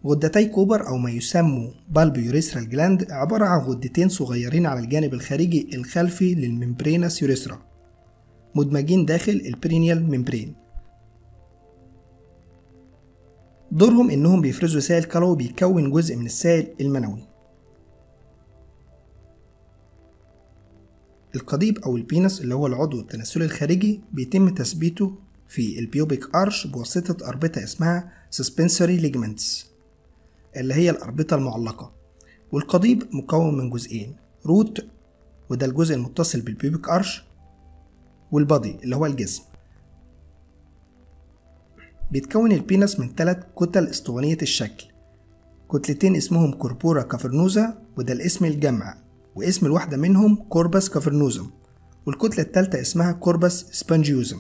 غدتي كوبر أو ما يسمى بالب يوريثرال جلاند عبارة عن غدتين صغيرين على الجانب الخارجي الخلفي للممبرينس يوريثرا مدمجين داخل البرينيال ممبرين دورهم إنهم بيفرزوا سائل كلوي بيكون جزء من السائل المنوي القضيب أو البينس اللي هو العضو التناسلي الخارجي بيتم تثبيته في البيوبيك أرش بواسطة أربطة اسمها suspensory ligaments اللي هي الأربطة المعلقة والقضيب مكون من جزئين روت وده الجزء المتصل بالبيوبيك أرش والبادي اللي هو الجسم بيتكون البينس من ثلاث كتل اسطوانية الشكل كتلتين اسمهم كوربورا كافرنوزا وده الاسم الجمع واسم الواحدة منهم كوربس كافرنوزم والكتلة التالتة اسمها كوربس سبنجيوزم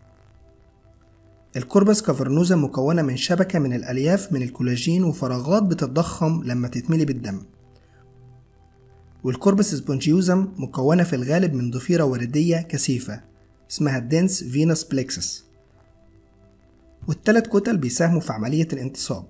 الكوربس كافرنوزم مكونة من شبكة من الألياف من الكولاجين وفراغات بتتضخم لما تتملي بالدم والكوربس سبونجيوزم مكونة في الغالب من ضفيرة وردية كثيفة اسمها الدنس فينوس بلكسس والتلات كتل بيساهموا في عملية الانتصاب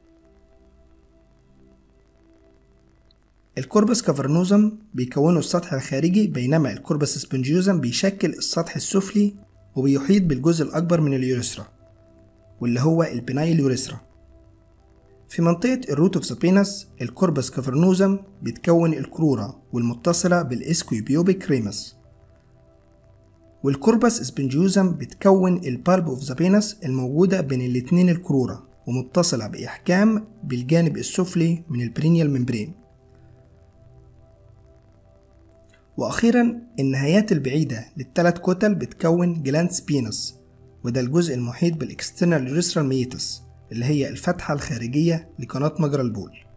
الكوربس كافرنوزم بيكونوا السطح الخارجي بينما الكوربس سبنجيوزم بيشكل السطح السفلي وبيحيط بالجزء الأكبر من اليوريثرا واللي هو البنايل يوريثرا في منطقة الروت اوف ذا بينس الكوربس كافرنوزم بتكون الكرورة والمتصلة بالاسكويبيوبيك ريمس والكوربس سبنجيوزم بتكون البالب اوف ذا بينس الموجودة بين الاتنين الكرورة ومتصلة بإحكام بالجانب السفلي من البرينيال ممبرين وأخيرا النهايات البعيدة للثلاث كتل بتكون جلاند سبينس وده الجزء المحيط بالاكسترنال يوريثرال ميتس اللي هي الفتحة الخارجية لقناة مجرى البول